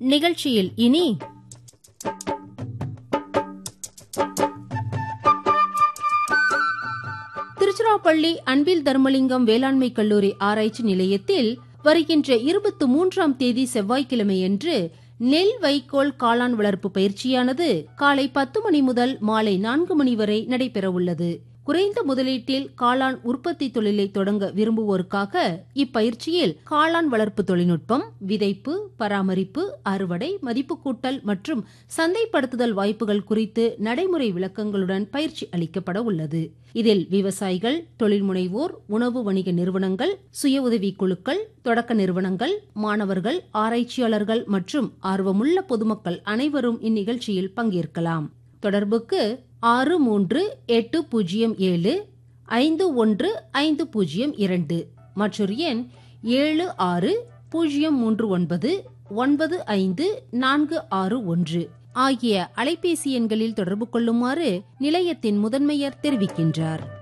நிகழ்ச்சியில் இனி திருச்சிராப்பள்ளி அன்பில் தர்மலிங்கம் வேளாண்மை கல்லூரி ஆராய்ச்சி நிலையத்தில் வருகின்ற இருபத்தி மூன்றாம் தேதி செவ்வாய்க்கிழமையன்று நெல் வைக்கோல் காளான் வளர்ப்பு பயிற்சியானது காலை பத்து மணி முதல் மாலை நான்கு மணி வரை நடைபெறவுள்ளது குறைந்த முதலீட்டில் காளான் உற்பத்தி தொழிலை தொடங்க விரும்புவோருக்காக இப்பயிற்சியில் காளான் வளர்ப்பு தொழில்நுட்பம் விதைப்பு பராமரிப்பு அறுவடை மதிப்பு கூட்டல் மற்றும் சந்தைப்படுத்துதல் வாய்ப்புகள் குறித்து நடைமுறை விளக்கங்களுடன் பயிற்சி அளிக்கப்பட உள்ளது இதில் விவசாயிகள் தொழில் முனைவோர் உணவு வணிக நிறுவனங்கள் சுய உதவி குழுக்கள் தொடக்க நிறுவனங்கள் மாணவர்கள் ஆராய்ச்சியாளர்கள் மற்றும் ஆர்வமுள்ள பொதுமக்கள் அனைவரும் இந்நிகழ்ச்சியில் பங்கேற்கலாம் தொடர்புக்கு ஆறு மூன்று எட்டு பூஜ்ஜியம் ஏழு ஐந்து ஒன்று ஐந்து பூஜ்ஜியம் இரண்டு மற்றொரு எண் ஏழு ஆறு பூஜ்ஜியம் மூன்று ஒன்பது ஒன்பது ஐந்து நான்கு ஆறு ஒன்று ஆகிய அலைபேசி எண்களில் தொடர்பு கொள்ளுமாறு நிலையத்தின் முதன்மையர் தெரிவிக்கின்றார்